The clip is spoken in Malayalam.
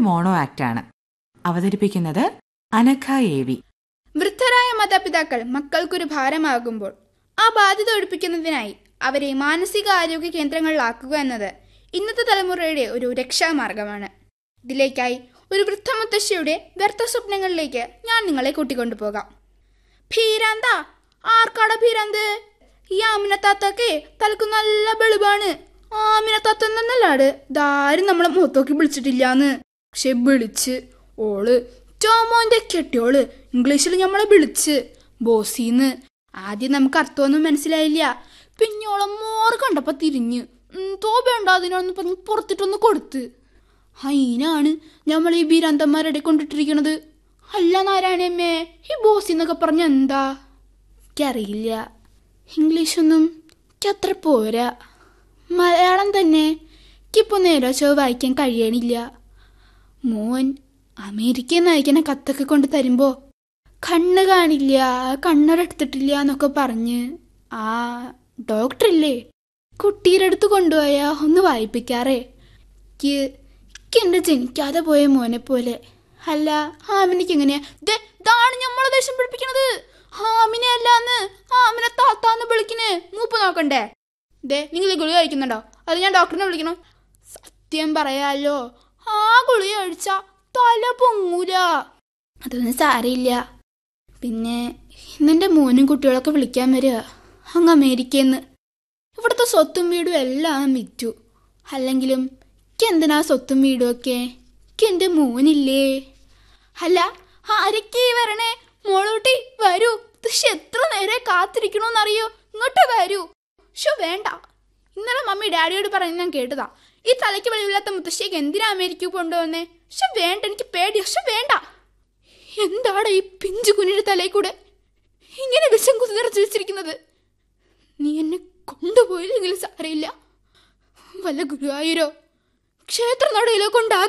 മോണോ ആക്ടാണ് അവതരിപ്പിക്കുന്നത് അനഘ എ വി വൃദ്ധരായ മാതാപിതാക്കൾ മക്കൾക്കൊരു ഭാരമാകുമ്പോൾ ആ ബാധ്യത ഒഴിപ്പിക്കുന്നതിനായി അവരെ മാനസിക ആരോഗ്യ കേന്ദ്രങ്ങളിലാക്കുക എന്നത് ഇന്നത്തെ തലമുറയുടെ ഒരു രക്ഷാമാർഗമാണ് ഇതിലേക്കായി ഒരു വൃദ്ധമുത്തശ്ശിയുടെ വ്യർത്ഥ സ്വപ്നങ്ങളിലേക്ക് ഞാൻ നിങ്ങളെ കൂട്ടിക്കൊണ്ടു പോകാം ഭീരാന്ത ആർക്കാടാ ഭീരാന്ത് ഈ ആമിനത്താത്തക്കെ തലക്ക് നല്ല വെളിവാണ് ആമിനത്താത്ത എന്നല്ലാട് ഇതാരും നമ്മളെ മുഖത്തോക്കി വിളിച്ചിട്ടില്ലാന്ന് പക്ഷെ വിളിച്ച് ഓള് ചോമോന്റെ കെട്ടിയോള് ഇംഗ്ലീഷിൽ നമ്മളെ വിളിച്ച് ബോസീന്ന് ആദ്യം നമുക്ക് അർത്ഥമൊന്നും മനസ്സിലായില്ല പിന്നോളം മോറ് കണ്ടപ്പോ തിരിഞ്ഞ് തോപയുണ്ടോ അതിനൊന്ന് പറഞ്ഞ് പുറത്തിട്ടൊന്ന് കൊടുത്ത് അതിനാണ് നമ്മൾ ഈ ബീരാന്തന്മാരുടെ കൊണ്ടിട്ടിരിക്കണത് അല്ല നാരായണമ്മേ ഈ ബോസ് എന്നൊക്കെ പറഞ്ഞ എന്താ എനിക്കറിയില്ല ഇംഗ്ലീഷൊന്നും എനിക്ക് അത്ര പോരാ മലയാളം തന്നെ എനിക്കിപ്പോൾ നേരോ ചോ വായിക്കാൻ കഴിയണില്ല മോൻ അമേരിക്കയിൽ നിന്ന് അയക്കണ കത്തൊക്കെ കൊണ്ട് തരുമ്പോ കണ്ണ് കാണില്ല കണ്ണടത്തിട്ടില്ല എന്നൊക്കെ പറഞ്ഞ് ആ ഡോക്ടറില്ലേ കുട്ടിയുടെ അടുത്ത് കൊണ്ടുപോയാ ഒന്ന് വായിപ്പിക്കാറേ എനിക്ക് എൻ്റെ ജനിക്കാതെ പോയ മോനെ പോലെ അല്ല ഹാമിനിക്ക് എങ്ങനെയാ ദേ ഇതാണ് നമ്മളെ ദേഷ്യം പിടിപ്പിക്കണത് ഹാമിനെ അല്ലാന്ന് ഹാമിനെ താത്താന്ന് വിളിക്കണേ മൂപ്പ് നോക്കണ്ടേ ദേ നിങ്ങൾ ഈ ഗുളിക കഴിക്കുന്നുണ്ടോ അത് ഞാൻ ഡോക്ടറിനെ വിളിക്കണം സത്യം പറയാലോ ആ ഗുളിക കഴിച്ച തല പൊങ്ങൂല അതൊന്നും സാരയില്ല പിന്നെ ഇന്നെൻ്റെ മോനും കുട്ടികളൊക്കെ വിളിക്കാൻ വരിക അങ്ങ് അമേരിക്കയിൽ നിന്ന് ഇവിടുത്തെ സ്വത്തും വീടും എല്ലാം വിറ്റു അല്ലെങ്കിലും എനിക്ക് എന്തിനാ സ്വത്തും വീടും ഒക്കെ എനിക്ക് എൻ്റെ മോനില്ലേ അല്ല ആരൊക്കെ വരണേ മോളൂട്ടി വരൂ പക്ഷെ എത്ര നേരെ കാത്തിരിക്കണോന്നറിയോ ഇങ്ങോട്ട് വരൂ ഷോ വേണ്ട ഇന്നലെ മമ്മി ഡാഡിയോട് പറയുന്നത് ഞാൻ കേട്ടതാ ഈ തലയ്ക്ക് വെളിവില്ലാത്ത മുത്തശ്ശിക്ക് എന്തിനാ അമേരിക്ക കൊണ്ടുവന്നേ പക്ഷെ വേണ്ട എനിക്ക് പേടി പക്ഷെ വേണ്ട എന്താണ് ഈ പിഞ്ചു കുഞ്ഞിന്റെ തലയിൽ കൂടെ ഇങ്ങനെ വിഷം കുത്തി നിറച്ചു വെച്ചിരിക്കുന്നത് നീ എന്നെ കൊണ്ടുപോയില്ലെങ്കിലും സാരയില്ല വല്ല ഗുരുവായൂരോ ക്ഷേത്ര നടയിലോ കൊണ്ടാ